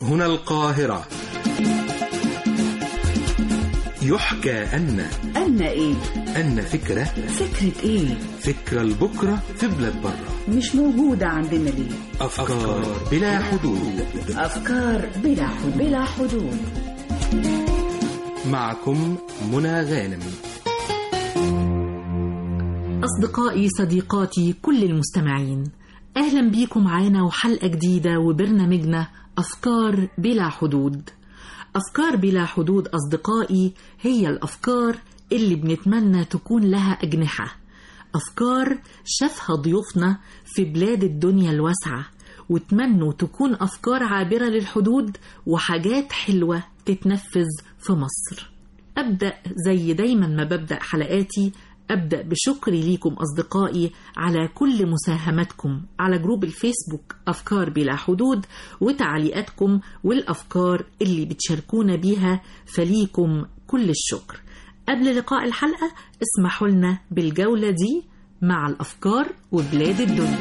هنا القاهرة يحكى أن أن إيه؟ أن فكرة فكرة إيه؟ فكرة لبكرة في بلاد برة مش موجودة عندنا ليه؟ أفكار بلا حدود أفكار بلا حدود بلا حدود معكم منى غانم أصدقائي صديقاتي كل المستمعين أهلا بيكم معانا وحلقة جديدة وبرنامجنا أفكار بلا حدود أفكار بلا حدود أصدقائي هي الأفكار اللي بنتمنى تكون لها أجنحة أفكار شافها ضيوفنا في بلاد الدنيا الواسعة وتمنوا تكون أفكار عابرة للحدود وحاجات حلوة تتنفذ في مصر أبدأ زي دايما ما ببدأ حلقاتي أبدأ بشكري ليكم أصدقائي على كل مساهمتكم على جروب الفيسبوك أفكار بلا حدود وتعليقاتكم والأفكار اللي بتشاركونا بيها فليكم كل الشكر قبل لقاء الحلقة اسمحوا لنا بالجولة دي مع الأفكار وبلاد الدنيا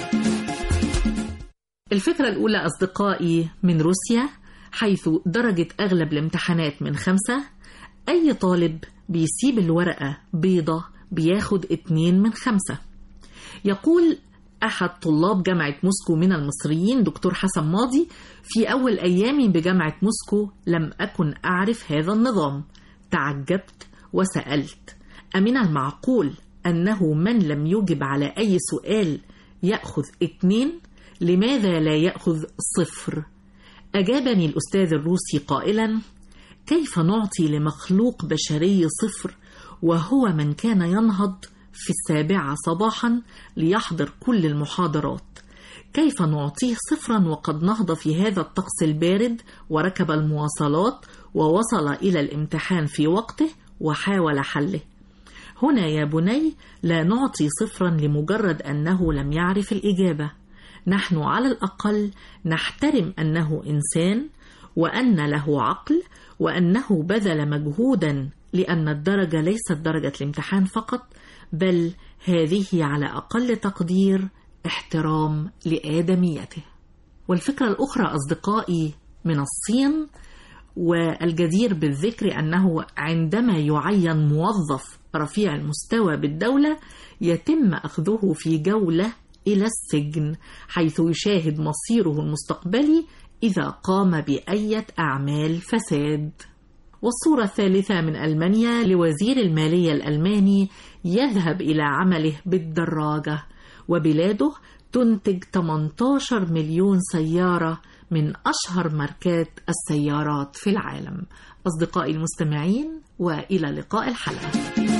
الفكرة الأولى أصدقائي من روسيا حيث درجة أغلب الامتحانات من خمسة أي طالب بيسيب الورقة بيضة بياخد اتنين من خمسة يقول أحد طلاب جامعة موسكو من المصريين دكتور حسن ماضي في أول أيامي بجامعة موسكو لم أكن أعرف هذا النظام تعجبت وسألت أمن المعقول أنه من لم يجب على أي سؤال يأخذ اتنين لماذا لا يأخذ صفر أجابني الأستاذ الروسي قائلا كيف نعطي لمخلوق بشري صفر وهو من كان ينهض في السابعة صباحا ليحضر كل المحاضرات كيف نعطيه صفرا وقد نهض في هذا الطقس البارد وركب المواصلات ووصل إلى الامتحان في وقته وحاول حله هنا يا بني لا نعطي صفرا لمجرد أنه لم يعرف الإجابة نحن على الأقل نحترم أنه إنسان وأن له عقل وأنه بذل مجهودا لأن الدرجة ليست درجة الامتحان فقط بل هذه على أقل تقدير احترام لآدميته والفكرة الأخرى أصدقائي من الصين والجدير بالذكر أنه عندما يعين موظف رفيع المستوى بالدولة يتم أخذه في جولة إلى السجن حيث يشاهد مصيره المستقبلي إذا قام بأية أعمال فساد والصورة الثالثة من ألمانيا لوزير المالية الألماني يذهب إلى عمله بالدراجة وبلاده تنتج 18 مليون سيارة من أشهر ماركات السيارات في العالم أصدقائي المستمعين وإلى لقاء الحلقة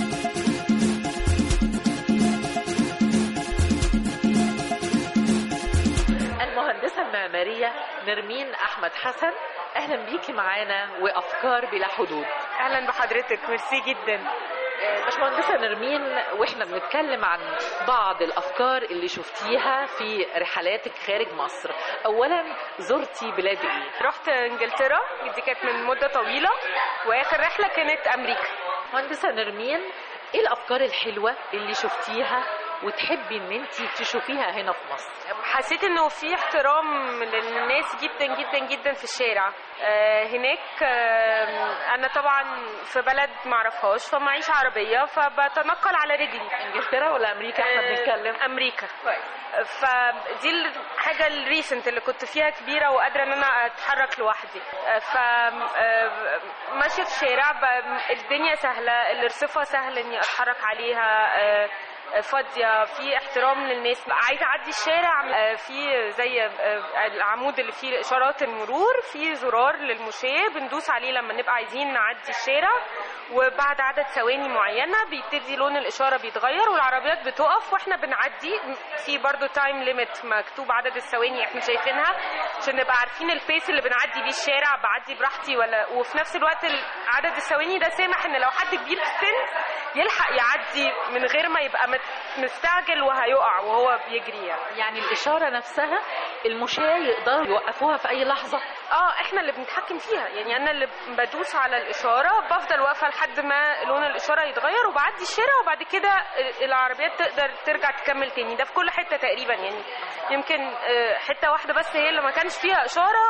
المهندسة المعمارية نرمين أحمد حسن أهلا بيكي معانا وأفكار بلا حدود اهلا بحضرتك ميرسي جدا باشمهندسة نرمين واحنا بنتكلم عن بعض الافكار اللي شفتيها في رحلاتك خارج مصر اولا زرتي بلاد ايه رحت انجلترا دي كانت من مده طويله واخر رحله كانت امريكا مهندسة نرمين ايه الافكار الحلوة اللي شفتيها وتحبي ان انت تشوفيها هنا في مصر حسيت انه في احترام للناس جدا جدا جدا في الشارع آه، هناك آه، انا طبعا في بلد معرفهاش فمعيش عربيه فبتنقل على رجلي انجلترا ولا امريكا احنا آه، بنتكلم امريكا فدي الحاجه الريسنت اللي كنت فيها كبيره وقادره ان انا اتحرك لوحدي ف آه، ماشيه في الشارع ب- الدنيا سهله الارصفه سهل اني اتحرك عليها آه، فاضيه في احترام للناس عايزه اعدي الشارع آه، في زي آه، العمود اللي فيه اشارات المرور في زرار للمشاة بندوس عليه لما نبقى عايزين نعدي الشارع وبعد عدد ثواني معينه بيبتدي لون الاشاره بيتغير والعربيات بتقف واحنا بنعدي في برضو تايم ليميت مكتوب عدد الثواني احنا شايفينها عشان نبقى عارفين البيس اللي بنعدي بيه الشارع بعدي براحتي ولا وفي نفس الوقت ال- عدد الثواني ده سامح ان لو حد كبير في السن يلحق يعدي من غير ما يبقى مت- مستعجل وهيقع وهو بيجري يعني يعني الاشارة نفسها المشاة يقدروا يوقفوها في اي لحظة اه احنا اللي بنتحكم فيها يعني انا اللي بدوس على الاشاره بفضل واقفه لحد ما لون الاشاره يتغير وبعدي الشارع وبعد كده العربيات تقدر ترجع تكمل تاني ده في كل حته تقريبا يعني يمكن آه، حته واحده بس هي اللي ما كانش فيها اشاره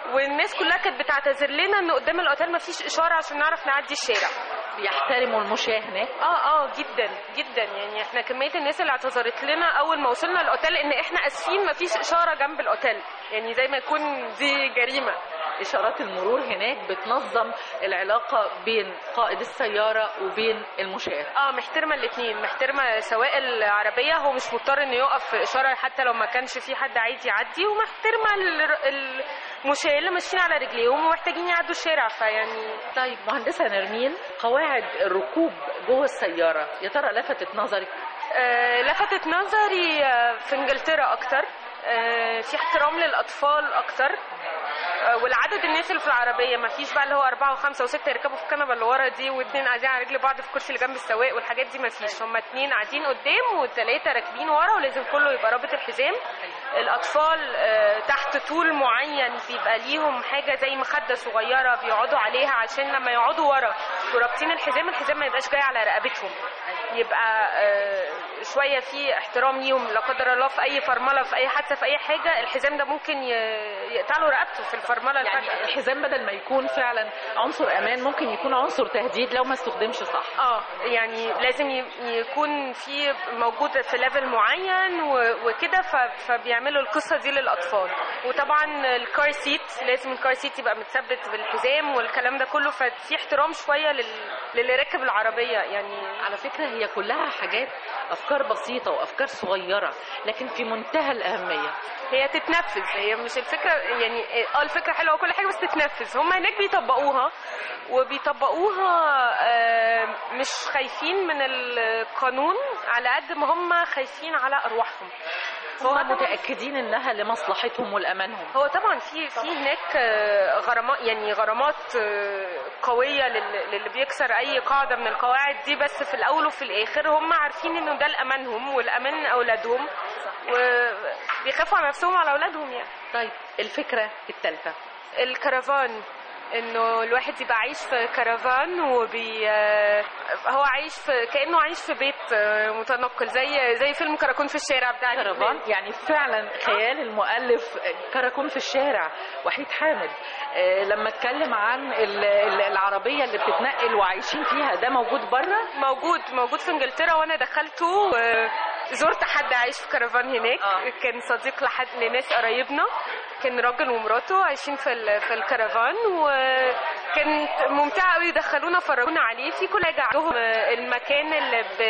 والناس كلها كانت بتعتذر لنا ان قدام الاوتيل مفيش اشاره عشان نعرف نعدي الشارع بيحترموا المشاة هناك اه اه جدا جدا يعني احنا كميه الناس اللي اعتذرت لنا اول ما وصلنا الاوتيل ان احنا اسفين مفيش اشاره جنب الاوتيل يعني زي ما يكون دي جريمه إشارات المرور هناك بتنظم العلاقة بين قائد السيارة وبين المشاة اه محترمه الاثنين محترمه سواق العربيه هو مش مضطر انه يقف في اشاره حتى لو ما كانش في حد عايز يعدي ومحترمه ال- المشاة اللي ماشيين على رجليهم ومحتاجين يعدوا الشارع فيعني طيب مهندسة نرمين قواعد الركوب جوه السيارة يا ترى لفتت نظرك آه، لفتت نظري آه، في انجلترا اكتر آه، في احترام للاطفال اكتر آه، والعدد الناس اللي في العربيه ما فيش بقى اللي هو اربعه وخمسه وسته يركبوا في الكنبه اللي ورا دي واثنين قاعدين على رجل بعض في الكرسي اللي جنب السواق والحاجات دي ما فيش هم اثنين قاعدين قدام وثلاثه راكبين ورا ولازم كله يبقى رابط الحزام الاطفال آه، تحت طول معين بيبقى ليهم حاجه زي مخده صغيره بيقعدوا عليها عشان لما يقعدوا ورا ورابطين الحزام الحزام ما يبقاش جاي على رقبتهم يبقى آه، شويه في احترام ليهم لا قدر الله في اي فرمله في اي حادثه في اي حاجه الحزام ده ممكن ي- يقطع له رقبته في الفرمله يعني الفجأة. الحزام بدل ما يكون فعلا عنصر أمان ممكن يكون عنصر تهديد لو ما استخدمش صح اه يعني لازم ي- يكون في موجود في ليفل معين و- وكده ف- فبيعملوا القصه دي للاطفال وطبعا الكار سيت لازم الكار سيت يبقى متثبت بالحزام والكلام ده كله ففي احترام شويه لل... للي راكب العربيه يعني على فكرة هي كلها حاجات أفكار بسيطة وأفكار صغيرة لكن في منتهى الأهمية هي تتنفذ هي مش الفكره يعني اه الفكره حلوه وكل حاجه بس تتنفذ هم هناك بيطبقوها وبيطبقوها آه، مش خايفين من القانون على قد ما هم خايفين على ارواحهم هم متأكدين إنها لمصلحتهم ولأمانهم هو طبعا في في هناك آه، غرامات يعني غرامات آه، قويه لل- للي بيكسر اي قاعده من القواعد دي بس في الاول وفي الاخر هم عارفين انه ده لامانهم والامان اولادهم وبيخافوا على نفسهم وعلى اولادهم يعني طيب الفكرة الثالثة الكرفان انه الواحد يبقى عايش في كرفان وبي آه، هو عايش في كانه عايش في بيت آه، متنقل زي زي فيلم كراكون في الشارع بتاع كرفان يعني فعلا خيال المؤلف كراكون في الشارع وحيد حامد آه، لما اتكلم عن ال- ال- العربية اللي بتتنقل وعايشين فيها ده موجود بره موجود موجود في انجلترا وانا دخلته وزرت حد عايش في كرفان هناك آه. كان صديق لحد لناس قرايبنا كان راجل ومراته عايشين في ال- في الكرفان وكان ممتع قوي دخلونا فرجونا عليه في كل حاجه عندهم المكان اللي ب...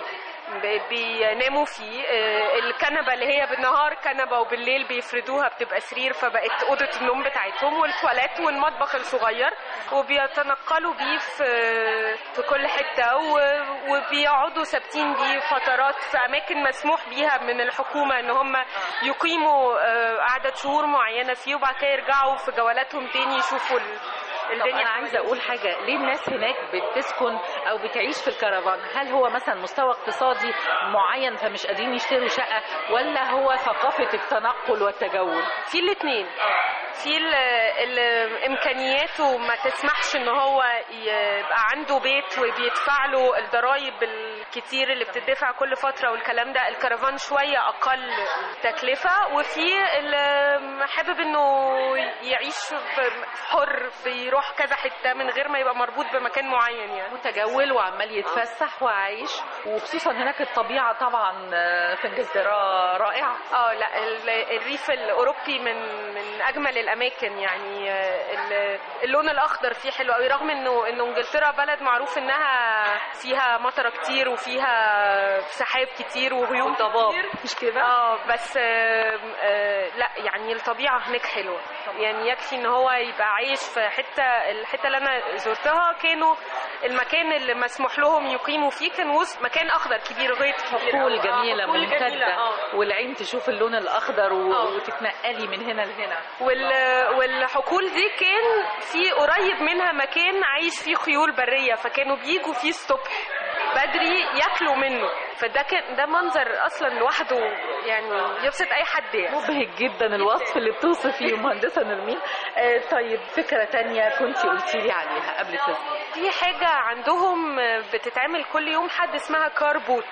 ب- بيناموا فيه آه، الكنبه اللي هي بالنهار كنبه وبالليل بيفردوها بتبقى سرير فبقت اوضه النوم بتاعتهم والتواليت والمطبخ الصغير وبيتنقلوا بيه في في كل حته و- وبيقعدوا ثابتين بيه فترات في اماكن مسموح بيها من الحكومه ان هم يقيموا آه، عدد شهور معينه فيه وبعد كده يرجعوا في جولاتهم تاني يشوفوا ال- طب الدنيا انا عايزه اقول حاجه ليه الناس هناك بتسكن او بتعيش في الكرفان هل هو مثلا مستوى اقتصادي معين فمش قادرين يشتروا شقه ولا هو ثقافه التنقل والتجول في الاثنين في ال- ال- امكانياته ما تسمحش ان هو يبقى عنده بيت وبيدفع له الضرايب الكتير اللي بتدفع كل فتره والكلام ده الكرفان شويه اقل تكلفه وفي اللي حابب انه يعيش في- حر بيروح كذا حته من غير ما يبقى مربوط بمكان معين يعني متجول وعمال يتفسح وعايش وخصوصا هناك الطبيعه طبعا آه، في انجلترا رائعه اه لا ال- الريف الاوروبي من من اجمل الاماكن يعني آه، ال- اللون الاخضر فيه حلو قوي رغم انه انه انجلترا بلد معروف انها فيها مطره كتير وفيها سحاب كتير وغيوم وضباب. كتير مش كده اه بس آه آه لا يعني الطبيعه هناك حلوه يعني يكفي ان هو يبقى عايش في حته الحته اللي انا زرتها كانوا المكان اللي مسموح لهم يقيموا فيه كان وسط مكان اخضر كبير غيط كبير حقول أوي. آه، جميله حقول ممتده جميلة، آه. والعين تشوف اللون الاخضر و... آه. وتتنقلي من هنا لهنا وال... والحقول دي كان في قريب منها مكان عايش فيه خيول برية فكانوا بيجوا فيه الصبح بدري ياكلوا منه فده كان ده منظر اصلا لوحده يعني يبسط اي حد يعني مبهج جدا الوصف اللي بتوصف فيه مهندسه نرمين آه طيب فكره تانية كنت قلتي لي عليها قبل التسجيل في حاجة عندهم بتتعمل كل يوم حد اسمها كار بوت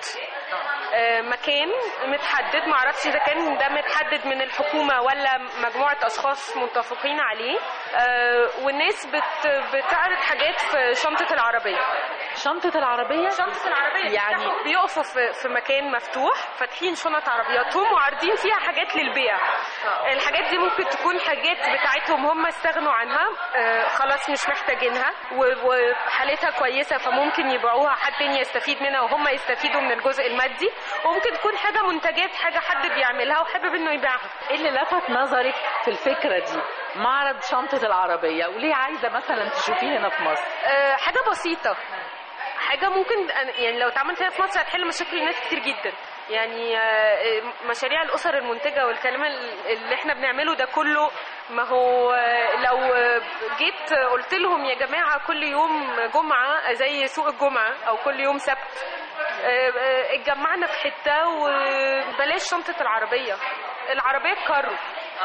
آه، مكان متحدد معرفش اذا كان ده متحدد من الحكومه ولا مجموعه اشخاص متفقين عليه آه، والناس بت بتعرض حاجات في شنطه العربيه شنطة العربية شنطه العربيه يعني- يعني بيقفوا في, في مكان مفتوح فاتحين شنط عربياتهم وعارضين فيها حاجات للبيع الحاجات دي ممكن تكون حاجات بتاعتهم هم استغنوا عنها آه، خلاص مش محتاجينها و- وحالتها كويسه فممكن يبيعوها حد تاني يستفيد منها وهم يستفيدوا من الجزء المادي وممكن تكون حاجه منتجات حاجه حد بيعملها وحابب انه يبيعها ايه اللي لفت نظرك في الفكرة دي معرض شنطة العربية وليه عايزة مثلا تشوفيه هنا في مصر آه، حاجه بسيطه حاجه ممكن أنا- يعني لو اتعملت هنا في مصر هتحل مشاكل ناس كتير جدا يعني آه، مشاريع الاسر المنتجه والكلام ال- اللي احنا بنعمله ده كله ما هو آه، لو آه، جيت قلت لهم يا جماعه كل يوم جمعه زي سوق الجمعه او كل يوم سبت آه، آه، اتجمعنا في حته وبلاش شنطه العربيه العربيه بكارو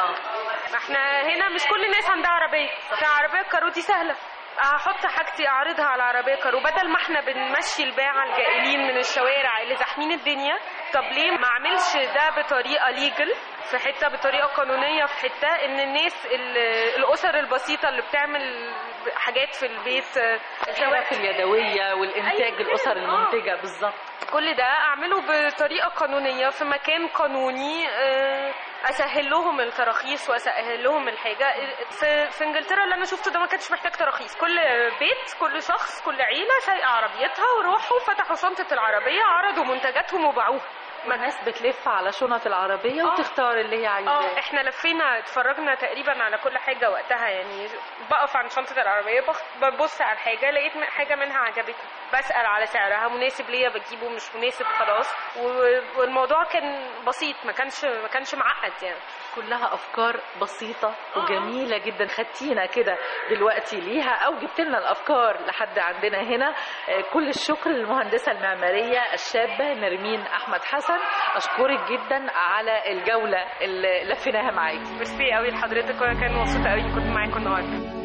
احنا هنا مش كل الناس عندها عربيه فعربيه كارو دي سهله هحط حاجتي اعرضها على العربيه كارو بدل ما احنا بنمشي الباعة الجائلين من الشوارع اللي زاحمين الدنيا طب ليه ما اعملش ده بطريقه ليجل في حته بطريقه قانونيه في حته ان الناس ال- الاسر البسيطه اللي بتعمل حاجات في البيت آه، الحرف اليدوية والإنتاج أيوة. الأسر آه. المنتجة بالظبط كل ده اعمله بطريقه قانونيه في مكان قانوني آه، اسهل لهم التراخيص واسهل لهم الحاجه في, في انجلترا اللي انا شفته ده ما كانش محتاج تراخيص كل بيت كل شخص كل عيله سايقه عربيتها وراحوا فتحوا شنطه العربيه عرضوا منتجاتهم وباعوها ما الناس بتلف على شنط العربية آه. وتختار اللي هي عايزاه اه احنا لفينا اتفرجنا تقريبا على كل حاجه وقتها يعني بقف عند شنطه العربيه بخ- ببص على الحاجه لقيت م- حاجه منها عجبتني بسال على سعرها مناسب ليا بجيبه مش مناسب خلاص و- والموضوع كان بسيط ما كانش ما كانش معقد يعني كلها افكار بسيطه وجميله جدا خدتينا كده دلوقتي ليها او جبت لنا الافكار لحد عندنا هنا آه، كل الشكر للمهندسه المعماريه الشابه نرمين احمد حسن اشكرك جدا على الجوله اللي لفيناها معاكي ميرسي قوي لحضرتك وانا كان مبسوطه قوي كنت معاكم النهارده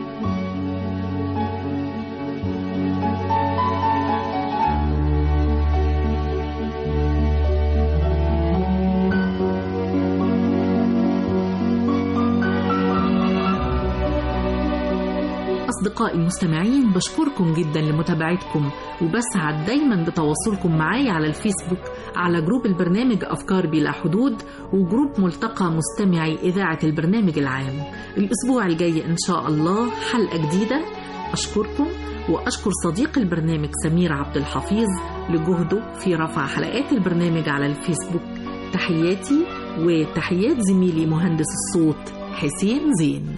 أصدقائي المستمعين بشكركم جدا لمتابعتكم وبسعد دايما بتواصلكم معايا على الفيسبوك على جروب البرنامج أفكار بلا حدود وجروب ملتقى مستمعي إذاعة البرنامج العام الأسبوع الجاي إن شاء الله حلقة جديدة أشكركم وأشكر صديق البرنامج سمير عبد الحفيظ لجهده في رفع حلقات البرنامج على الفيسبوك تحياتي وتحيات زميلي مهندس الصوت حسين زين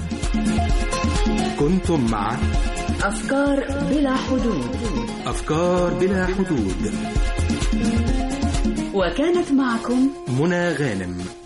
كنتم مع أفكار بلا حدود أفكار بلا حدود وكانت معكم منى غانم